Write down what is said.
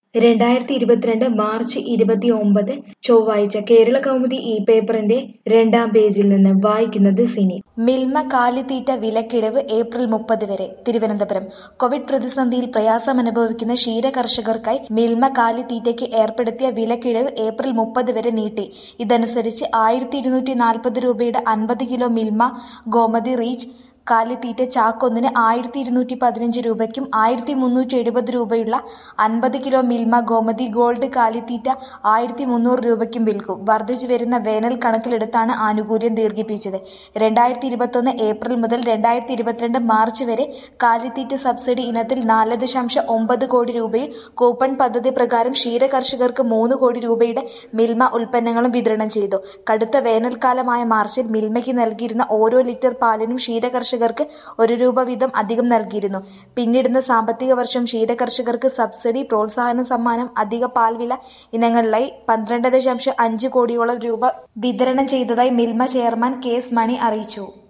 രണ്ടായിരത്തി ഇരുപത്തിരണ്ട് മാർച്ച് ഇരുപത്തിയൊമ്പത് ചൊവ്വാഴ്ച കേരള കൗമുദി ഈ പേപ്പറിന്റെ രണ്ടാം പേജിൽ നിന്ന് വായിക്കുന്നത് സിനി മിൽമ കാലിത്തീറ്റ വിലക്കിഴിവ് ഏപ്രിൽ മുപ്പത് വരെ തിരുവനന്തപുരം കോവിഡ് പ്രതിസന്ധിയിൽ പ്രയാസമനുഭവിക്കുന്ന ക്ഷീര കർഷകർക്കായി മിൽമ കാലിത്തീറ്റയ്ക്ക് ഏർപ്പെടുത്തിയ വിലക്കിഴിവ് ഏപ്രിൽ മുപ്പത് വരെ നീട്ടി ഇതനുസരിച്ച് ആയിരത്തി ഇരുന്നൂറ്റി നാൽപ്പത് രൂപയുടെ അൻപത് കിലോ മിൽമ ഗോമതി റീച്ച് കാലിത്തീറ്റ ചാക്കൊന്നിന് ആയിരത്തി ഇരുന്നൂറ്റി പതിനഞ്ച് രൂപയ്ക്കും ആയിരത്തി മുന്നൂറ്റി എഴുപത് രൂപയുള്ള അൻപത് കിലോ മിൽമ ഗോമതി ഗോൾഡ് കാലിത്തീറ്റ ആയിരത്തി മുന്നൂറ് രൂപയ്ക്കും വിൽക്കും വർദ്ധിച്ചു വരുന്ന വേനൽ കണക്കിലെടുത്താണ് ആനുകൂല്യം ദീർഘിപ്പിച്ചത് രണ്ടായിരത്തി ഇരുപത്തൊന്ന് ഏപ്രിൽ മുതൽ രണ്ടായിരത്തി ഇരുപത്തിരണ്ട് മാർച്ച് വരെ കാലിത്തീറ്റ സബ്സിഡി ഇനത്തിൽ നാല് ദശാംശം ഒമ്പത് കോടി രൂപയും കൂപ്പൺ പദ്ധതി പ്രകാരം ക്ഷീര കർഷകർക്ക് മൂന്ന് കോടി രൂപയുടെ മിൽമ ഉൽപ്പന്നങ്ങളും വിതരണം ചെയ്തു കടുത്ത വേനൽക്കാലമായ മാർച്ചിൽ മിൽമയ്ക്ക് നൽകിയിരുന്ന ഓരോ ലിറ്റർ പാലിനും ക്ഷീര കർഷകർക്ക് ഒരു രൂപ വീതം അധികം നൽകിയിരുന്നു പിന്നിടുന്ന സാമ്പത്തിക വർഷം ക്ഷീര കർഷകർക്ക് സബ്സിഡി പ്രോത്സാഹന സമ്മാനം അധിക പാൽവില ഇനങ്ങളിലായി പന്ത്രണ്ട് ദശാംശം അഞ്ച് കോടിയോളം രൂപ വിതരണം ചെയ്തതായി Milma chairman K S Mani അറിയിച്ചു